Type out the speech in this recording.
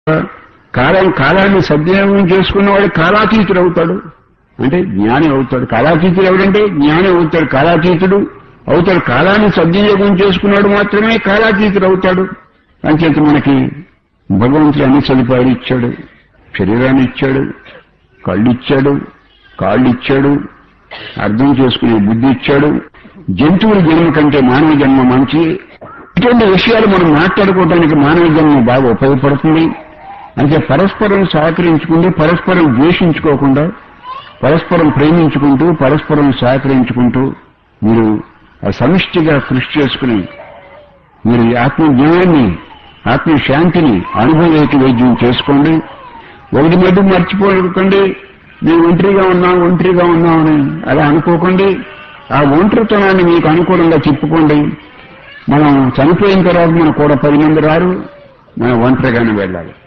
కాలం కాలాన్ని సద్వినియోగం చేసుకున్నవాడు కాలాతీతుడు అవుతాడు అంటే జ్ఞాని అవుతాడు కాలాతీతుడు ఎవడంటే జ్ఞాని అవుతాడు కాలాతీతుడు అవుతాడు కాలాన్ని సద్వినియోగం చేసుకున్నాడు మాత్రమే కాలాతీతుడు అవుతాడు అంచేత మనకి భగవంతుడు అన్ని సదుపాయాలు ఇచ్చాడు శరీరాన్ని ఇచ్చాడు కళ్ళు ఇచ్చాడు కాళ్ళు ఇచ్చాడు అర్థం చేసుకునే బుద్ధి ఇచ్చాడు జంతువుల జన్మ కంటే మానవ జన్మ మంచి ఇటువంటి విషయాలు మనం మాట్లాడుకోవడానికి మానవ జన్మ బాగా ఉపయోగపడుతుంది అంటే పరస్పరం సహకరించుకుంటూ పరస్పరం ద్వేషించుకోకుండా పరస్పరం ప్రేమించుకుంటూ పరస్పరం సహకరించుకుంటూ మీరు ఆ సమిష్టిగా కృషి చేసుకుని మీరు ఈ ఆత్మజ్ఞానాన్ని ఆత్మశాంతిని అనుభవేకి వైద్యం చేసుకోండి ఒకటి మధ్య మర్చిపోకండి మేము ఒంటరిగా ఉన్నాం ఒంటరిగా ఉన్నామని అలా అనుకోకండి ఆ ఒంటరితనాన్ని మీకు అనుకూలంగా చెప్పుకోండి మనం చనిపోయిన తర్వాత మన కూడా పది మంది రారు మనం ఒంటరిగానే వెళ్ళాలి